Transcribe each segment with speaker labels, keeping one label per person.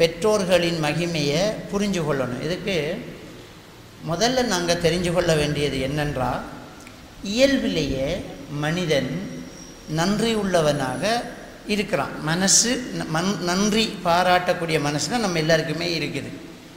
Speaker 1: பெற்றோர்களின் மகிமையை புரிஞ்சு கொள்ளணும் இதுக்கு முதல்ல நாங்கள் தெரிஞ்சு கொள்ள வேண்டியது என்னென்றால் இயல்பிலேயே மனிதன் நன்றி உள்ளவனாக இருக்கிறான் மனசு ந- மன் நன்றி பாராட்டக்கூடிய மனசுனா நம்ம எல்லாருக்குமே இருக்குது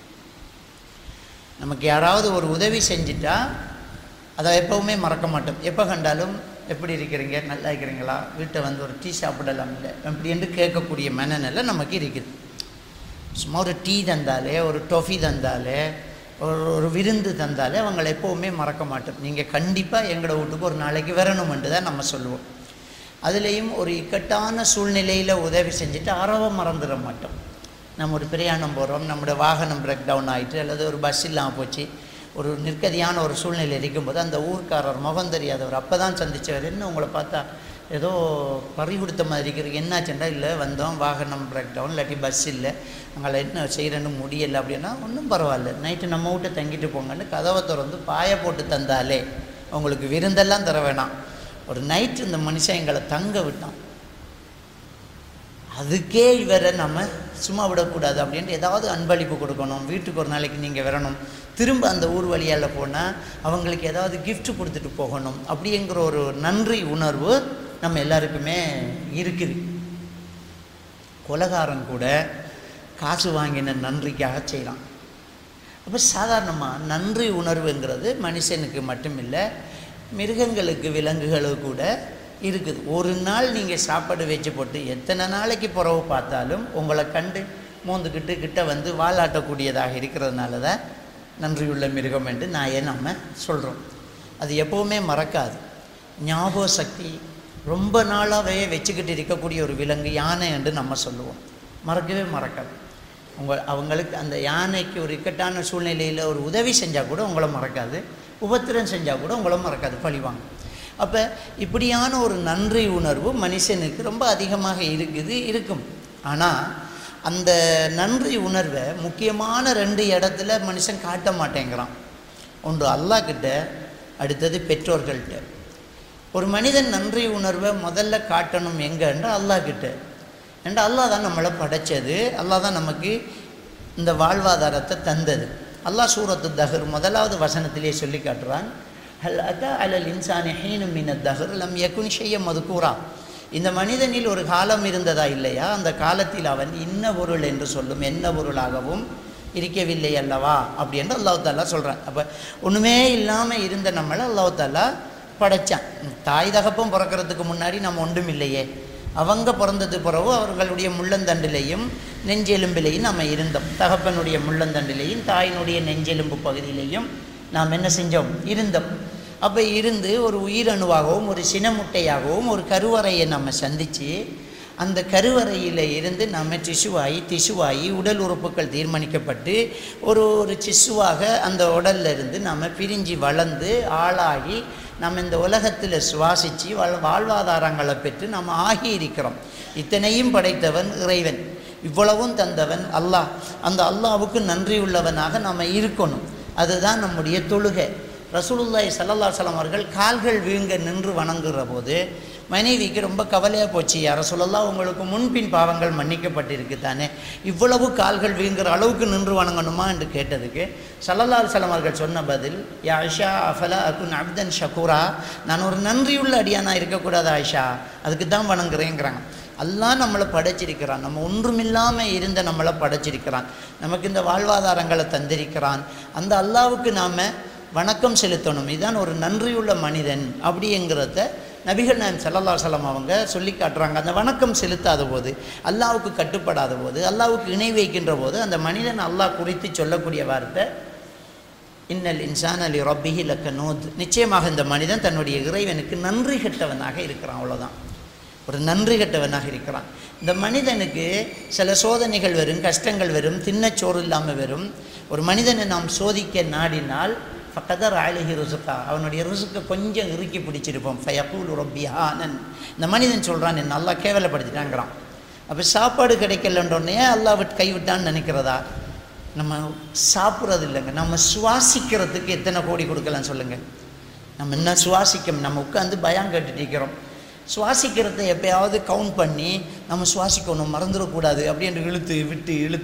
Speaker 1: நமக்கு யாராவது ஒரு உதவி செஞ்சிட்டா அதை எப்போவுமே மறக்க மாட்டோம் எப்போ கண்டாலும் எப்படி இருக்கிறீங்க நல்லா இருக்கிறீங்களா வீட்டை வந்து ஒரு டீ சாப்பிடலாம் இல்லை அப்படி என்று கேட்கக்கூடிய மனநிலை நமக்கு இருக்குது சும்மா ஒரு டீ தந்தாலே ஒரு டொஃபி தந்தாலே ஒரு ஒரு விருந்து தந்தாலே அவங்கள எப்போவுமே மறக்க மாட்டோம் நீங்கள் கண்டிப்பாக எங்களோட வீட்டுக்கு ஒரு நாளைக்கு வரணுமென்று தான் நம்ம சொல்லுவோம் அதுலேயும் ஒரு இக்கட்டான சூழ்நிலையில் உதவி செஞ்சுட்டு அறவை மறந்துட மாட்டோம் நம்ம ஒரு பிரயாணம் போகிறோம் நம்மளோட வாகனம் பிரேக் டவுன் ஆகிட்டு அல்லது ஒரு பஸ் இல்லாமல் போச்சு ஒரு நிற்கதியான ஒரு சூழ்நிலை இருக்கும்போது அந்த ஊர்க்காரர் முகம் தெரியாதவர் அப்போ தான் சந்திச்சவர் என்ன உங்களை பார்த்தா ஏதோ பறி கொடுத்த மாதிரி இருக்கிறது என்னாச்சுண்டா இல்லை வந்தோம் வாகனம் பிரேக் டவுன் இல்லாட்டி பஸ் இல்லை அங்கே என்ன செய்கிறேன்னு முடியலை அப்படின்னா ஒன்றும் பரவாயில்ல நைட்டு நம்ம வீட்டை தங்கிட்டு போங்கன்னு கதவை திறந்து பாய போட்டு தந்தாலே உங்களுக்கு விருந்தெல்லாம் தர வேணாம் ஒரு நைட்டு இந்த மனுஷன் எங்களை தங்க விட்டான் அதுக்கே இவரை நம்ம சும்மா விடக்கூடாது அப்படின்ட்டு ஏதாவது அன்பளிப்பு கொடுக்கணும் வீட்டுக்கு ஒரு நாளைக்கு நீங்கள் வரணும் திரும்ப அந்த ஊர் வழியால் போனால் அவங்களுக்கு ஏதாவது gift கொடுத்துட்டு போகணும் அப்படிங்கிற ஒரு நன்றி உணர்வு நம்ம எல்லாருக்குமே இருக்குது கொலகாரன் கூட காசு வாங்கின நன்றிக்காக செய்கிறான் அப்போ சாதாரணமாக நன்றி உணர்வுங்கிறது மனுஷனுக்கு மட்டும் இல்லை மிருகங்களுக்கு விலங்குகளுக்கு கூட இருக்குது ஒரு நாள் நீங்கள் சாப்பாடு வச்சு போட்டு எத்தனை நாளைக்கு புறவு பார்த்தாலும் உங்களை கண்டு மோந்துக்கிட்டு கிட்ட வந்து வாலாட்டக்கூடியதாக இருக்கிறதுனால தான் நன்றியுள்ள மிருகம் என்று நான் ஏன் நம்ம சொல்கிறோம் அது எப்போவுமே மறக்காது ஞாபக சக்தி ரொம்ப நாளாகவே வச்சுக்கிட்டு இருக்கக்கூடிய ஒரு விலங்கு யானை என்று நம்ம சொல்லுவோம் மறக்கவே மறக்காது உங்கள் அவங்களுக்கு அந்த யானைக்கு ஒரு இக்கட்டான சூழ்நிலையில் ஒரு உதவி செஞ்சால் கூட உங்களை மறக்காது உபத்திரம் செஞ்சால் கூட உங்களை மறக்காது பழிவாங்க அப்போ இப்படியான ஒரு நன்றி உணர்வு மனுஷனுக்கு ரொம்ப அதிகமாக இருக்குது இருக்கும் ஆனால் அந்த நன்றி உணர்வை முக்கியமான ரெண்டு இடத்துல மனுஷன் காட்ட மாட்டேங்கிறான் ஒன்று அல்லாஹ் கிட்ட அடுத்தது பெற்றோர்கள்ட்ட ஒரு மனிதன் நன்றி உணர்வை முதல்ல காட்டணும் எங்கன்ற அல்லாஹ் கிட்ட ஏன்டா அல்லாஹ் தான் நம்மளை படைச்சது அல்லாஹ் தான் நமக்கு இந்த வாழ்வாதாரத்தை தந்தது அல்லாஹ் சூரத்து தஹர் முதலாவது வசனத்திலே சொல்லி காட்டுறான் ஹல் அதா அலல் இன்சானி ஹீனு மின தஹர் லம் யகுன் ஷைய மதுக்கூரா இந்த மனிதனில் ஒரு காலம் இருந்ததா இல்லையா அந்த காலத்தில் அவன் இன்ன பொருள் என்று சொல்லும் என்ன பொருளாகவும் இருக்கவில்லை அல்லவா அப்படின்னு அல்லாஹ் தாலா சொல்கிறான் அப்போ ஒன்றுமே இல்லாமல் இருந்த நம்மளை அல்லாஹ் தாலா படைச்சான் தாய் தகப்பம் பிறக்கிறதுக்கு முன்னாடி நம்ம ஒன்றும் இல்லையே அவங்க பிறந்தது பிறகு அவர்களுடைய முள்ளந்தண்டிலையும் நெஞ்செலும்பிலையும் நம்ம இருந்தோம் தகப்பனுடைய முள்ளந்தண்டிலையும் தாயினுடைய நெஞ்செலும்பு பகுதியிலையும் நாம் என்ன செஞ்சோம் இருந்தோம் அப்போ இருந்து ஒரு உயிரணுவாகவும் ஒரு சினமுட்டையாகவும் ஒரு கருவறையை நம்ம சந்தித்து அந்த கருவறையில் இருந்து நம்ம டிஷ்யூவாகி திசுவாகி உடல் உறுப்புகள் தீர்மானிக்கப்பட்டு ஒரு ஒரு சிசுவாக அந்த உடல்ல இருந்து நம்ம பிரிஞ்சு வளர்ந்து ஆளாகி நம்ம இந்த உலகத்தில் சுவாசித்து வாழ் வாழ்வாதாரங்களை பெற்று நம்ம ஆகி இருக்கிறோம் இத்தனையும் படைத்தவன் இறைவன் இவ்வளவும் தந்தவன் அல்லாஹ் அந்த அல்லாஹ்வுக்கு நன்றி உள்ளவனாக நம்ம இருக்கணும் அதுதான் நம்முடைய தொழுகை ரசூலுல்லாஹி ஸல்லல்லாஹு அலைஹி வஸல்லம் அவர்கள் கால்கள் வீங்க நின்று வணங்குற போது மனைவிக்கு ரொம்ப கவலையாக போச்சு யார சொல்லலாம் உங்களுக்கு முன்பின் பாவங்கள் மன்னிக்கப்பட்டிருக்கு தானே இவ்வளவு கால்கள் வீங்குற அளவுக்கு நின்று வணங்கணுமா என்று கேட்டதுக்கு ஸல்லல்லாஹு அலைஹி வஸல்லம் அவர்கள் சொன்ன பதில் யா ஆயிஷா அஃபலா அகுன் அப்தன் ஷக்கூரா நான் ஒரு நன்றியுள்ள அடியானா இருக்கக்கூடாது ஆயிஷா அதுக்கு தான் வணங்குறேங்கிறாங்க அல்லாஹ் நம்மளை படைச்சிருக்கிறான் நம்ம ஒன்றுமில்லாமல் இருந்த நம்மளை படைச்சிருக்கிறான் நமக்கு இந்த வாழ்வாதாரங்களை தந்திருக்கிறான் அந்த அல்லாவுக்கு நாம் வணக்கம் செலுத்தணும் இதுதான் ஒரு நன்றியுள்ள மனிதன் அப்படிங்கிறத நபிகள் நாயம் ஸல்லல்லாஹு அலைஹி வஸல்லம் அவங்க சொல்லி காட்டுறாங்க அந்த வணக்கம் செலுத்தாத போது அல்லாவுக்கு கட்டுப்படாத போது அல்லாவுக்கு இணை வைக்கின்ற போது அந்த மனிதன் அல்லாஹ் குறித்து சொல்லக்கூடிய வார்த்தை இன்னல் இன்சான் அலி ரப்பிஹி லக்கனூத் நிச்சயமாக இந்த மனிதன் தன்னுடைய இறைவனுக்கு நன்றி கெட்டவனாக இருக்கிறான் அவ்வளோதான் ஒரு நன்றி கெட்டவனாக இருக்கிறான் இந்த மனிதனுக்கு சில சோதனைகள் வரும் கஷ்டங்கள் வரும் தின்னச்சோறு இல்லாமல் வரும் ஒரு மனிதனை நாம் சோதிக்க நாடினால் ஃபக்கதர் அழகி ருசுக்கா அவனுடைய ருசுக்கை கொஞ்சம் இறுக்கி பிடிச்சிருப்போம் ஃபயக்கூல் ரொப்பியானன் இந்த மனிதன் சொல்கிறான் என்ன நல்லா கேவலப்படுத்திட்டாங்கிறான் அப்போ சாப்பாடு கிடைக்கலன்றோடனே அல்லாஹ் விட்டு கைவிட்டான்னு நினைக்கிறதா நம்ம சாப்பிட்றது இல்லைங்க நம்ம சுவாசிக்கிறதுக்கு எத்தனை கோடி கொடுக்கலாம் சொல்லுங்கள் நம்ம என்ன சுவாசிக்க நம்ம உட்காந்து பயம் கேட்டுட்டு இருக்கிறோம் சுவாசிக்கிறத எப்பயாவது கவுண்ட் பண்ணி நம்ம சுவாசிக்கணும் மறந்துடக்கூடாது அப்படின்ட்டு இழுத்து விட்டு இழுத்து